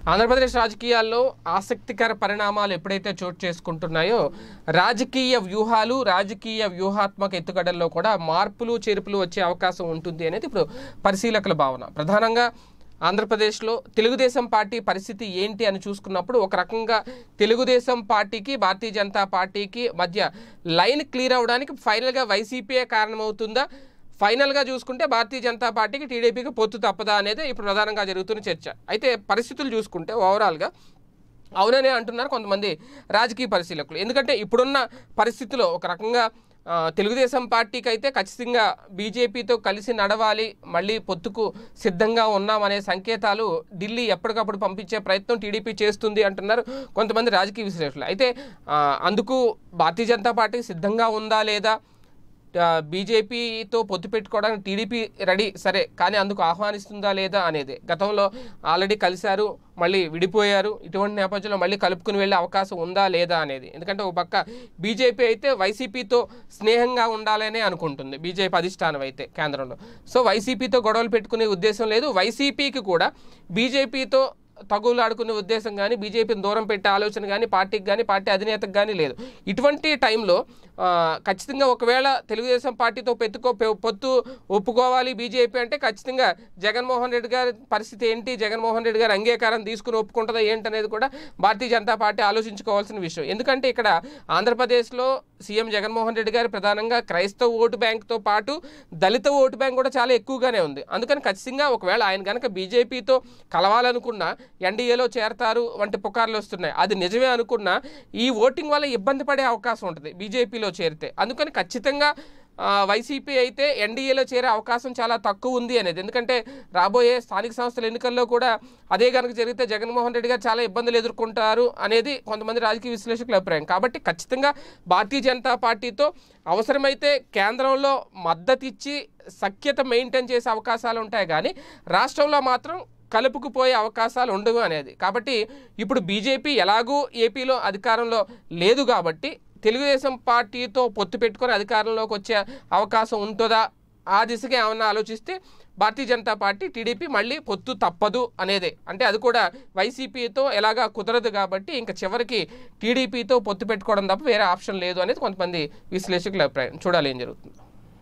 ఆంధ్రప్రదేశ్ రాజకీయాల్లో ఆసక్తికర పరిణామాలు ఎప్పుడైతే చోటు చేసుకుంటున్నాయో రాజకీయ వ్యూహాలు రాజకీయ వ్యూహాత్మక ఎత్తుగడల్లో కూడా మార్పులు చేర్పులు వచ్చే అవకాశం ఉంటుంది అనేది ఇప్పుడు పరిశీలకుల భావన ప్రధానంగా ఆంధ్రప్రదేశ్లో తెలుగుదేశం పార్టీ పరిస్థితి ఏంటి అని చూసుకున్నప్పుడు ఒక రకంగా తెలుగుదేశం పార్టీకి భారతీయ జనతా పార్టీకి మధ్య లైన్ క్లియర్ అవడానికి ఫైనల్గా వైసీపీయే కారణమవుతుందా ఫైనల్గా చూసుకుంటే భారతీయ జనతా పార్టీకి టీడీపీకి పొత్తు తప్పదా అనేది ఇప్పుడు ప్రధానంగా జరుగుతున్న చర్చ అయితే పరిస్థితులు చూసుకుంటే ఓవరాల్గా అవుననే అంటున్నారు కొంతమంది రాజకీయ పరిశీలకులు ఎందుకంటే ఇప్పుడున్న పరిస్థితిలో ఒక రకంగా ఆ, తెలుగుదేశం పార్టీకి అయితే ఖచ్చితంగా బీజేపీతో కలిసి నడవాలి మళ్ళీ పొత్తుకు సిద్ధంగా ఉన్నామనే సంకేతాలు ఢిల్లీ ఎప్పటికప్పుడు పంపించే ప్రయత్నం టీడీపీ చేస్తుంది అంటున్నారు కొంతమంది రాజకీయ విశ్లేషకులు అయితే ఆ, అందుకు భారతీయ జనతా పార్టీ సిద్ధంగా ఉందా లేదా ఆ, బీజేపీతో పొత్తు పెట్టుకోవడానికి టీడీపీ రెడీ సరే కానీ అందుకు ఆహ్వానిస్తుందా లేదా అనేది గతంలో ఆల్రెడీ కలిశారు మళ్ళీ విడిపోయారు ఇటువంటి నేపథ్యంలో మళ్ళీ కలుపుకుని వెళ్ళే అవకాశం ఉందా లేదా అనేది ఎందుకంటే ఒక పక్క బీజేపీ అయితే వైసీపీతో స్నేహంగా ఉండాలనే అనుకుంటుంది బీజేపీ అధిష్టానం అయితే కేంద్రంలో సో వైసీపీతో గొడవలు పెట్టుకునే ఉద్దేశం లేదు వైసీపీకి కూడా బీజేపీతో తగులాడుకునే ఉద్దేశం కానీ బీజేపీని దూరం పెట్టే ఆలోచన కానీ పార్టీకి కానీ పార్టీ అధినేతకు కానీ లేదు ఇటువంటి టైంలో ఆ, ఖచ్చితంగా ఒకవేళ తెలుగుదేశం పార్టీతో పెట్టుకో పె- పొత్తు ఒప్పుకోవాలి బీజేపీ అంటే ఖచ్చితంగా జగన్మోహన్ రెడ్డి గారి పరిస్థితి ఏంటి జగన్మోహన్ రెడ్డి గారి అంగీకారం తీసుకుని ఒప్పుకుంటుందా ఏంటనేది కూడా భారతీయ జనతా పార్టీ ఆలోచించుకోవాల్సిన విషయం ఎందుకంటే ఇక్కడ ఆంధ్రప్రదేశ్లో సీఎం జగన్మోహన్ రెడ్డి గారు ప్రధానంగా క్రైస్తవ ఓటు బ్యాంక్తో పాటు దళిత ఓటు బ్యాంక్ కూడా చాలా ఎక్కువగానే ఉంది అందుకని ఖచ్చితంగా ఒకవేళ ఆయన కనుక బీజేపీతో కలవాలనుకున్నా ఎన్డీఏలో చేరతారు వంటి పుకార్లు వస్తున్నాయి అది నిజమే అనుకున్నా ఈ ఓటింగ్ వల్ల ఇబ్బంది పడే అవకాశం ఉంటుంది బీజేపీలో చేరితే అందుకని ఖచ్చితంగా ఆ, వైసీపీ అయితే ఎన్డీఏలో చేరే అవకాశం చాలా తక్కువ ఉంది అనేది ఎందుకంటే రాబోయే స్థానిక సంస్థల ఎన్నికల్లో కూడా అదే కనుక జరిగితే జగన్మోహన్ రెడ్డి గారు చాలా ఇబ్బందులు ఎదుర్కొంటారు అనేది కొంతమంది రాజకీయ విశ్లేషకుల అభిప్రాయం కాబట్టి ఖచ్చితంగా భారతీయ జనతా పార్టీతో అవసరమైతే కేంద్రంలో మద్దతు ఇచ్చి సఖ్యత మెయింటైన్ చేసే అవకాశాలు ఉంటాయి కానీ రాష్ట్రంలో మాత్రం కలుపుకుపోయే అవకాశాలు ఉండవు అనేది కాబట్టి ఇప్పుడు బీజేపీ ఎలాగూ ఏపీలో అధికారంలో లేదు కాబట్టి తెలుగుదేశం పార్టీతో పొత్తు పెట్టుకొని అధికారంలోకి వచ్చే అవకాశం ఉంటుందా ఆ దిశగా ఏమన్నా ఆలోచిస్తే భారతీయ జనతా పార్టీ టీడీపీ మళ్ళీ పొత్తు తప్పదు అనేదే అంటే అది కూడా వైసీపీతో ఎలాగా కుదరదు కాబట్టి ఇంకా చివరికి టీడీపీతో పొత్తు పెట్టుకోవడం తప్ప వేరే ఆప్షన్ లేదు అనేది కొంతమంది విశ్లేషకుల అభిప్రాయం చూడాలి ఏం జరుగుతుందో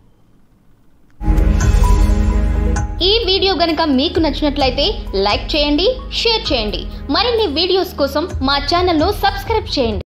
ఈ వీడియో గనుక మీకు నచ్చినట్లయితే లైక్ చేయండి షేర్ చేయండి మరిన్ని వీడియోస్ కోసం మా ఛానల్ను సబ్స్క్రైబ్ చేయండి